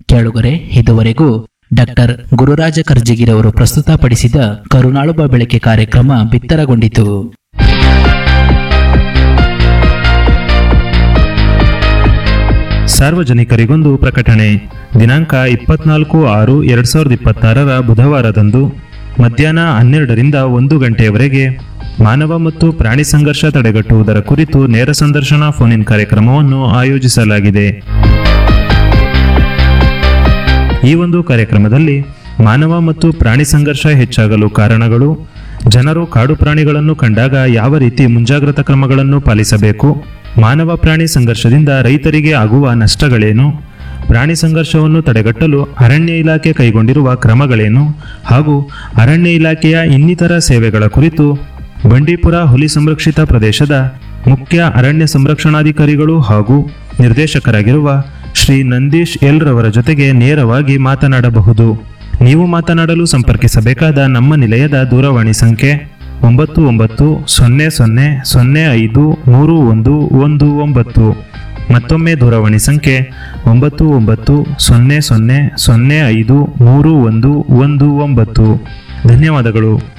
ಕೇಳುಗರೆ ಇದುವರೆಗೂ ಡಾಕ್ಟರ್ ಗುರುರಾಜ ಕರ್ಜಿಗಿರವರು ಪ್ರಸ್ತುತಪಡಿಸಿದ ಕರುನಾಳುಬ ಬೆಳಕೆ ಕಾರ್ಯಕ್ರಮ ಬಿತ್ತರಗೊಂಡಿತು ಸಾರ್ವಜನಿಕರಿಗೊಂದು ಪ್ರಕಟಣೆ ದಿನಾಂಕ ಇಪ್ಪತ್ನಾಲ್ಕು ಆರು ಎರಡ್ ಸಾವಿರದ ಇಪ್ಪತ್ತಾರರ ಬುಧವಾರದಂದು ಮಧ್ಯಾಹ್ನ ಹನ್ನೆರಡರಿಂದ ಒಂದು ಗಂಟೆಯವರೆಗೆ ಮಾನವ ಮತ್ತು ಪ್ರಾಣಿ ಸಂಘರ್ಷ ತಡೆಗಟ್ಟುವುದರ ಕುರಿತು ನೇರ ಸಂದರ್ಶನ ಫೋನ್ ಇನ್ ಕಾರ್ಯಕ್ರಮವನ್ನು ಆಯೋಜಿಸಲಾಗಿದೆ ಈ ಒಂದು ಕಾರ್ಯಕ್ರಮದಲ್ಲಿ ಮಾನವ ಮತ್ತು ಪ್ರಾಣಿ ಸಂಘರ್ಷ ಹೆಚ್ಚಾಗಲು ಕಾರಣಗಳು ಜನರು ಕಾಡು ಪ್ರಾಣಿಗಳನ್ನು ಕಂಡಾಗ ಯಾವ ರೀತಿ ಮುಂಜಾಗ್ರತಾ ಕ್ರಮಗಳನ್ನು ಪಾಲಿಸಬೇಕು ಮಾನವ ಪ್ರಾಣಿ ಸಂಘರ್ಷದಿಂದ ರೈತರಿಗೆ ಆಗುವ ನಷ್ಟಗಳೇನು ಪ್ರಾಣಿ ಸಂಘರ್ಷವನ್ನು ತಡೆಗಟ್ಟಲು ಅರಣ್ಯ ಇಲಾಖೆ ಕೈಗೊಂಡಿರುವ ಕ್ರಮಗಳೇನು ಹಾಗೂ ಅರಣ್ಯ ಇಲಾಖೆಯ ಇನ್ನಿತರ ಸೇವೆಗಳ ಕುರಿತು ಬಂಡೀಪುರ ಹುಲಿ ಸಂರಕ್ಷಿತ ಪ್ರದೇಶದ ಮುಖ್ಯ ಅರಣ್ಯ ಸಂರಕ್ಷಣಾಧಿಕಾರಿಗಳು ಹಾಗೂ ನಿರ್ದೇಶಕರಾಗಿರುವ ಶ್ರೀ ನಂದೀಶ್ ಎಲ್ ರವರ ಜೊತೆಗೆ ನೇರವಾಗಿ ಮಾತನಾಡಬಹುದು ನೀವು ಮಾತನಾಡಲು ಸಂಪರ್ಕಿಸಬೇಕಾದ ನಮ್ಮ ನಿಲಯದ ದೂರವಾಣಿ ಸಂಖ್ಯೆ ಒಂಬತ್ತು ಒಂಬತ್ತು ಸೊನ್ನೆ ಸೊನ್ನೆ ಸೊನ್ನೆ ಐದು ಮೂರು ಒಂದು ಒಂದು ಒಂಬತ್ತು ಮತ್ತೊಮ್ಮೆ ದೂರವಾಣಿ ಸಂಖ್ಯೆ ಒಂಬತ್ತು ಒಂಬತ್ತು ಸೊನ್ನೆ ಸೊನ್ನೆ ಸೊನ್ನೆ ಐದು ಮೂರು ಒಂದು ಒಂದು ಒಂಬತ್ತು ಧನ್ಯವಾದಗಳು